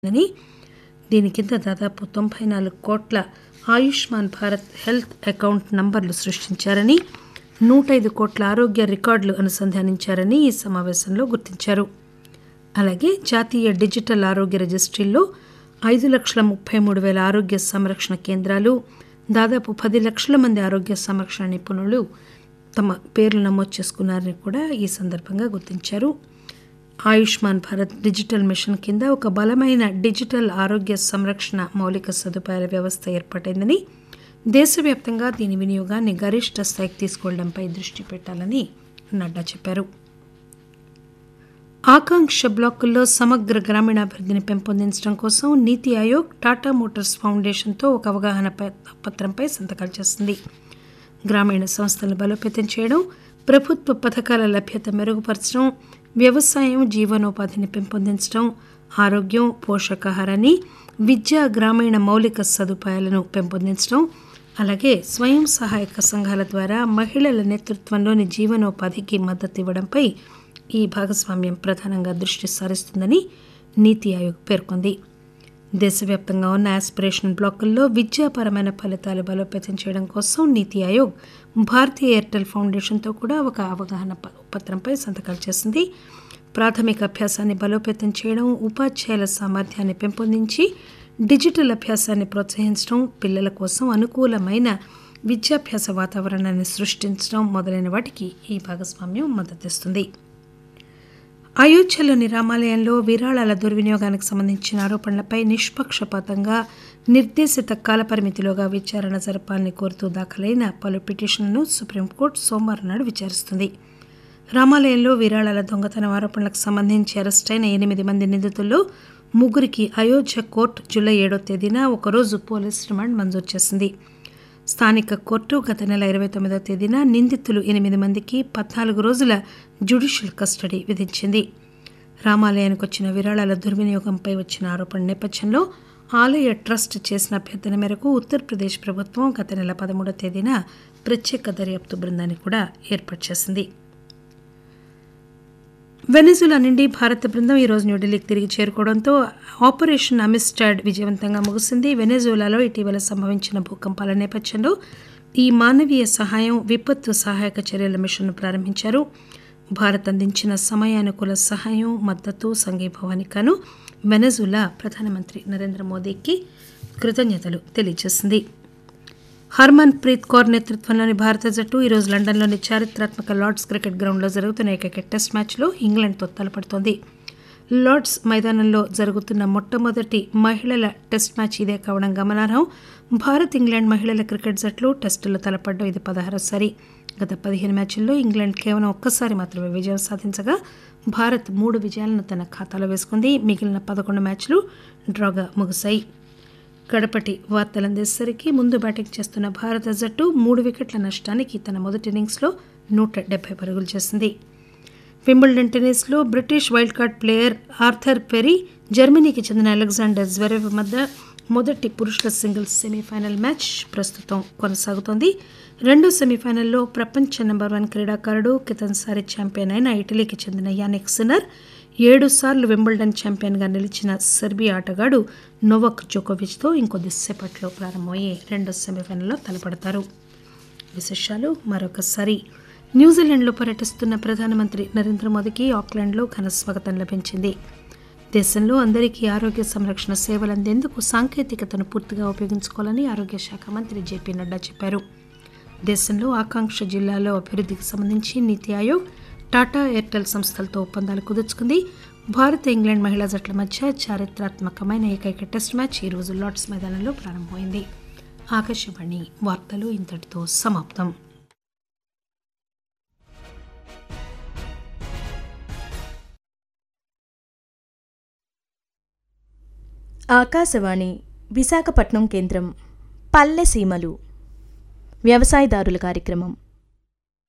అని దీని కింద దాదాపు తొంభై నాలుగు కోట్ల ఆయుష్మాన్ భారత్ హెల్త్ అకౌంట్ నంబర్లు సృష్టించారని నూట ఐదు కోట్ల ఆరోగ్య రికార్డులు అనుసంధానించారని ఈ సమావేశంలో గుర్తించారు అలాగే జాతీయ డిజిటల్ ఆరోగ్య రిజిస్ట్రీల్లో ఐదు లక్షల ముప్పై మూడు వేల ఆరోగ్య సంరక్షణ కేంద్రాలు దాదాపు పది లక్షల మంది ఆరోగ్య సంరక్షణ నిపుణులు తమ పేర్లు నమోదు చేసుకున్నారని కూడా ఈ సందర్భంగా గుర్తించారు ఆయుష్మాన్ భారత్ డిజిటల్ మిషన్ కింద ఒక బలమైన డిజిటల్ ఆరోగ్య సంరక్షణ మౌలిక సదుపాయాల వ్యవస్థ ఏర్పాటైందని దేశవ్యాప్తంగా దీని వినియోగాన్ని గరిష్ట స్థాయికి తీసుకెళ్లడంపై దృష్టి పెట్టాలని నడ్డా చెప్పారు ఆకాంక్ష బ్లాకుల్లో సమగ్ర గ్రామీణాభివృద్ధిని పెంపొందించడం కోసం నీతి ఆయోగ్ టాటా మోటార్స్ ఫౌండేషన్తో ఒక అవగాహన ప- పత్రంపై సంతకాలు చేసింది గ్రామీణ సంస్థలను బలోపేతం చేయడం ప్రభుత్వ పథకాల లభ్యత మెరుగుపరచడం వ్యవసాయం జీవనోపాధిని పెంపొందించడం ఆరోగ్యం పోషకాహారాన్ని విద్య గ్రామీణ మౌలిక సదుపాయాలను పెంపొందించడం అలాగే స్వయం సహాయక సంఘాల ద్వారా మహిళల నేతృత్వంలోని జీవనోపాధికి మద్దతు ఇవ్వడంపై ఈ భాగస్వామ్యం ప్రధానంగా దృష్టి సారిస్తుందని నీతి ఆయోగ్ పేర్కొంది దేశవ్యాప్తంగా ఉన్న ఆస్పిరేషన్ బ్లాకుల్లో విద్యాపరమైన ఫలితాలు బలోపేతం చేయడం కోసం నీతి ఆయోగ్ భారతీయ ఎయిర్టెల్ ఫౌండేషన్తో కూడా ఒక అవగాహన ప- పత్రంపై సంతకాలు చేసింది ప్రాథమిక అభ్యాసాన్ని బలోపేతం చేయడం ఉపాధ్యాయుల సామర్థ్యాన్ని పెంపొందించి డిజిటల్ అభ్యాసాన్ని ప్రోత్సహించడం పిల్లల కోసం అనుకూలమైన విద్యాభ్యాస వాతావరణాన్ని సృష్టించడం మొదలైన వాటికి ఈ భాగస్వామ్యం మద్దతిస్తుంది అయోధ్యలోని రామాలయంలో విరాళాల దుర్వినియోగానికి సంబంధించిన ఆరోపణలపై నిష్పక్షపాతంగా నిర్దేశిత కాలపరిమితిలోగా విచారణ జరపాలని కోరుతూ దాఖలైన పలు పిటిషన్లను సుప్రీంకోర్టు సోమవారం నాడు విచారిస్తుంది రామాలయంలో విరాళాల దొంగతనం ఆరోపణలకు సంబంధించి అరెస్టైన ఎనిమిది మంది నిందితుల్లో ముగ్గురికి అయోధ్య కోర్టు జూలై ఏడో తేదీన ఒకరోజు పోలీస్ రిమాండ్ మంజూరు చేసింది స్థానిక కోర్టు గత నెల ఇరవై తొమ్మిదో తేదీన నిందితులు ఎనిమిది మందికి పద్నాలుగు రోజుల జ్యుడిషియల్ కస్టడీ విధించింది రామాలయానికి వచ్చిన విరాళాల దుర్వినియోగంపై వచ్చిన ఆరోపణ నేపథ్యంలో ఆలయ ట్రస్ట్ చేసిన అభ్యర్థన మేరకు ఉత్తరప్రదేశ్ ప్రభుత్వం గత నెల పదమూడో తేదీన ప్రత్యేక దర్యాప్తు బృందాన్ని కూడా ఏర్పాటు చేసింది వెనిజులా నుండి భారత బృందం ఈరోజు న్యూఢిల్లీకి తిరిగి చేరుకోవడంతో ఆపరేషన్ అమిస్టాడ్ విజయవంతంగా ముగిసింది వెనెజులాలో ఇటీవల సంభవించిన భూకంపాల నేపథ్యంలో ఈ మానవీయ సహాయం విపత్తు సహాయక చర్యల మిషన్ను ప్రారంభించారు భారత్ అందించిన సమయానుకూల సహాయం మద్దతు సంఘీభావానికి గాను వెనజులా ప్రధానమంత్రి నరేంద్ర మోదీకి కృతజ్ఞతలు తెలియజేసింది హర్మన్ ప్రీత్ కౌర్ నేతృత్వంలోని భారత జట్టు ఈరోజు లండన్లోని చారిత్రాత్మక లార్డ్స్ క్రికెట్ గ్రౌండ్లో జరుగుతున్న ఏకైక టెస్ట్ మ్యాచ్లో ఇంగ్లాండ్తో తలపడుతోంది లార్డ్స్ మైదానంలో జరుగుతున్న మొట్టమొదటి మహిళల టెస్ట్ మ్యాచ్ ఇదే కావడం గమనార్హం భారత్ ఇంగ్లాండ్ మహిళల క్రికెట్ జట్లు టెస్టులో తలపడడం ఇది పదహారోసారి గత పదిహేను మ్యాచ్ల్లో ఇంగ్లాండ్ కేవలం ఒక్కసారి మాత్రమే విజయం సాధించగా భారత్ మూడు విజయాలను తన ఖాతాలో వేసుకుంది మిగిలిన పదకొండు మ్యాచ్లు డ్రాగా ముగిశాయి కడపటి వార్తలందేసరికి ముందు బ్యాటింగ్ చేస్తున్న భారత జట్టు మూడు వికెట్ల నష్టానికి తన మొదటి ఇన్నింగ్స్లో నూట డెబ్బై పరుగులు చేసింది వింబుల్డన్ టెన్నిస్లో British wild card player Arthur Perry జర్మనీకి చెందిన అలెగ్జాండర్ జ్వెరెవ్ మధ్య మొదటి పురుషుల సింగిల్స్ సెమీఫైనల్ మ్యాచ్ ప్రస్తుతం కొనసాగుతోంది రెండో సెమీఫైనల్లో ప్రపంచ నెంబర్ వన్ క్రీడాకారుడు కితన్సారి ఛాంపియన్ అయిన ఇటలీకి చెందిన యానిక్ సిన్నర్ ఏడు సార్లు వింబుల్డన్ ఛాంపియన్గా నిలిచిన సెర్బియా ఆటగాడు నోవక్ జోకోవిచ్తో ఇంకొద్దిసేపట్లో ప్రారంభమయ్యే రెండో సెమీఫైనల్లో తలపడతారు విశేషాలు మరొకసారి న్యూజిలాండ్లో పర్యటిస్తున్న ప్రధానమంత్రి నరేంద్ర మోదీకి ఆక్లాండ్లో ఘన స్వాగతం లభించింది దేశంలో అందరికీ ఆరోగ్య సంరక్షణ సేవలు అందేందుకు సాంకేతికతను పూర్తిగా ఉపయోగించుకోవాలని ఆరోగ్య శాఖ మంత్రి జేపీ నడ్డా చెప్పారు దేశంలో ఆకాంక్ష జిల్లాలో అభివృద్ధికి సంబంధించి నీతి ఆయోగ్ టాటా ఎయిర్టెల్ సంస్థలతో ఒప్పందాలు కుదుర్చుకుంది భారత్ ఇంగ్లాండ్ మహిళా జట్ల మధ్య చారిత్రాత్మకమైన ఏకైక టెస్ట్ మ్యాచ్ ఈ రోజు లార్డ్స్ మైదానంలో ప్రారంభమైంది ఆకాశవాణి వార్తలు ఇంతటితో సమాప్తం ఆకాశవాణి విశాఖపట్నం కేంద్రం పల్లె సీమలు వ్యవసాయదారుల కార్యక్రమం